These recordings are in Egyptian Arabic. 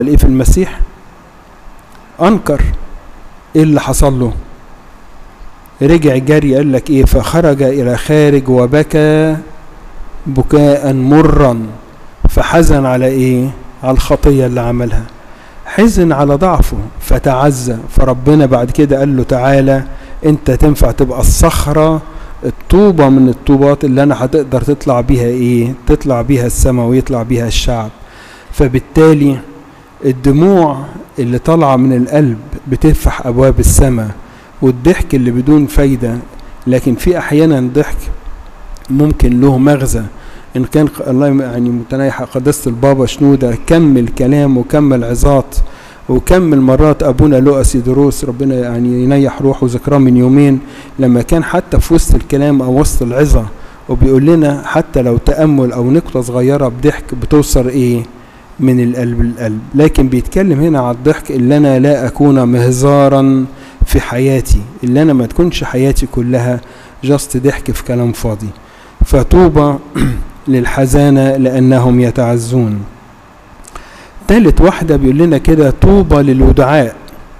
ايه في المسيح انكر ايه اللي حصل له رجع جري قال لك ايه فخرج الى خارج وبكى بكاء مرا فحزن على ايه على الخطيه اللي عملها حزن على ضعفه فتعزى فربنا بعد كده قال له تعالى انت تنفع تبقى الصخره الطوبة من الطوبات اللي انا هتقدر تطلع بيها ايه تطلع بيها السماء ويطلع بيها الشعب فبالتالي الدموع اللي طالعة من القلب بتفتح ابواب السماء والضحك اللي بدون فايدة لكن في احيانا ضحك ممكن له مغزى ان كان الله يعني متنايح قداسة البابا شنودة كمل كلام وكمل عظات وكمل مرات ابونا لؤس دروس ربنا يعني ينيح روحه ذكراه من يومين لما كان حتى في وسط الكلام او وسط العظه وبيقول لنا حتى لو تامل او نقطه صغيره بضحك بتوصل ايه من القلب للقلب لكن بيتكلم هنا على الضحك اللي انا لا اكون مهزارا في حياتي اللي انا ما تكونش حياتي كلها جاست ضحك في كلام فاضي فطوبى للحزانه لانهم يتعزون تالت واحدة بيقول لنا كده طوبى للودعاء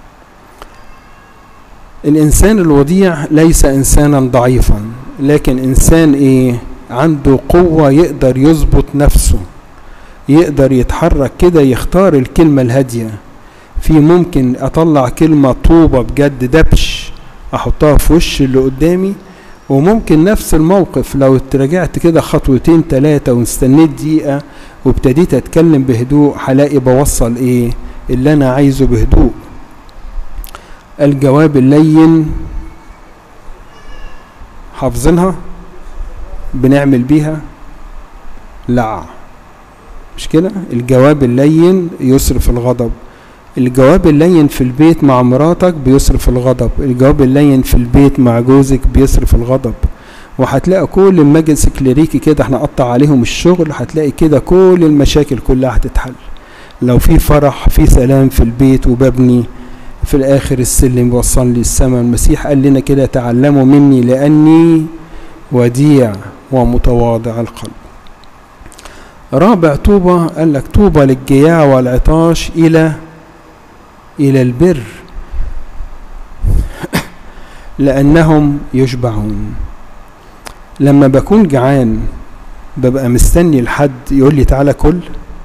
الإنسان الوديع ليس إنسانا ضعيفا لكن إنسان إيه عنده قوة يقدر يظبط نفسه يقدر يتحرك كده يختار الكلمة الهادية في ممكن أطلع كلمة طوبة بجد دبش أحطها في وش اللي قدامي وممكن نفس الموقف لو اتراجعت كده خطوتين ثلاثة واستنيت دقيقة وابتديت اتكلم بهدوء هلاقي بوصل ايه اللي انا عايزه بهدوء الجواب اللين حافظينها بنعمل بيها لا مش كده الجواب اللين يصرف الغضب الجواب اللين في البيت مع مراتك بيصرف الغضب الجواب اللين في البيت مع جوزك بيصرف الغضب وهتلاقي كل المجلس الكليريكي كده احنا قطع عليهم الشغل هتلاقي كده كل المشاكل كلها هتتحل لو في فرح في سلام في البيت وببني في الاخر السلم بيوصلني للسماء المسيح قال لنا كده تعلموا مني لاني وديع ومتواضع القلب رابع طوبة قال لك طوبى للجياع والعطاش إلى إلى البر لأنهم يشبعون لما بكون جعان ببقى مستني لحد يقول لي تعالى كل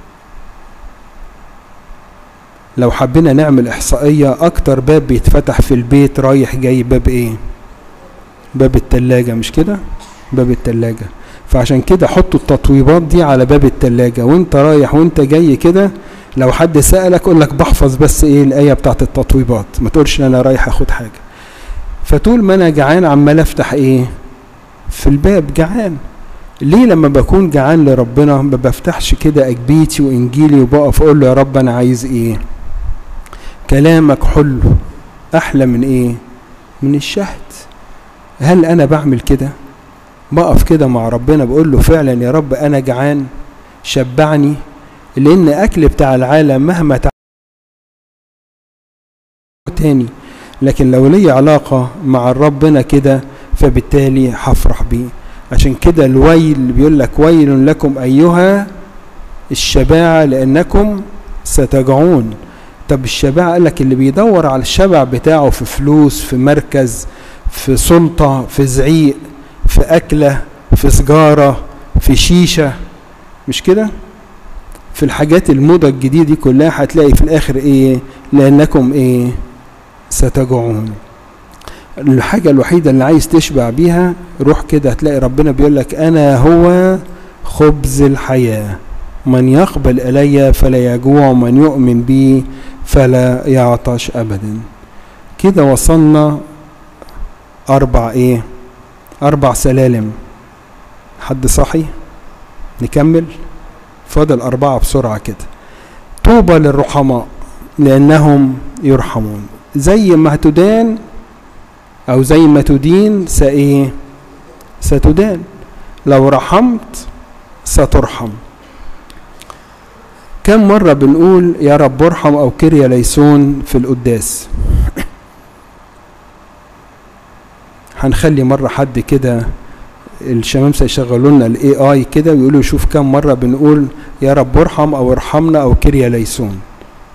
لو حبينا نعمل احصائية اكتر باب بيتفتح في البيت رايح جاي باب ايه باب التلاجة مش كده باب التلاجة فعشان كده حطوا التطويبات دي على باب التلاجة وانت رايح وانت جاي كده لو حد سألك قول لك بحفظ بس ايه الآية بتاعت التطويبات ما تقولش انا رايح اخد حاجة فطول ما انا جعان عمال افتح ايه في الباب جعان ليه لما بكون جعان لربنا ما بفتحش كده اجبيتي وانجيلي وبقف اقول له يا رب انا عايز ايه كلامك حلو احلى من ايه من الشهد هل انا بعمل كده بقف كده مع ربنا بقول له فعلا يا رب انا جعان شبعني لان اكل بتاع العالم مهما تاني لكن لو لي علاقة مع ربنا كده فبالتالي هفرح بيه عشان كده الويل بيقول لك ويل لكم ايها الشباعة لانكم ستجعون طب الشباعة قال لك اللي بيدور على الشبع بتاعه في فلوس في مركز في سلطة في زعيق في أكلة في سجارة في شيشة مش كده في الحاجات الموضة الجديدة دي كلها هتلاقي في الآخر إيه لأنكم إيه ستجوعون الحاجة الوحيدة اللي عايز تشبع بيها روح كده هتلاقي ربنا بيقول لك أنا هو خبز الحياة من يقبل إلي فلا يجوع ومن يؤمن بي فلا يعطش أبدا كده وصلنا أربع إيه أربع سلالم حد صحي نكمل فاضل أربعة بسرعة كده طوبى للرحماء لأنهم يرحمون زي ما هتدان أو زي ما تدين سإيه ستدان لو رحمت سترحم كم مرة بنقول يا رب ارحم أو كريا ليسون في القداس هنخلي مرة حد كده الشمامسة يشغلوا لنا الاي اي كده ويقولوا شوف كم مرة بنقول يا رب ارحم او ارحمنا او كريا ليسون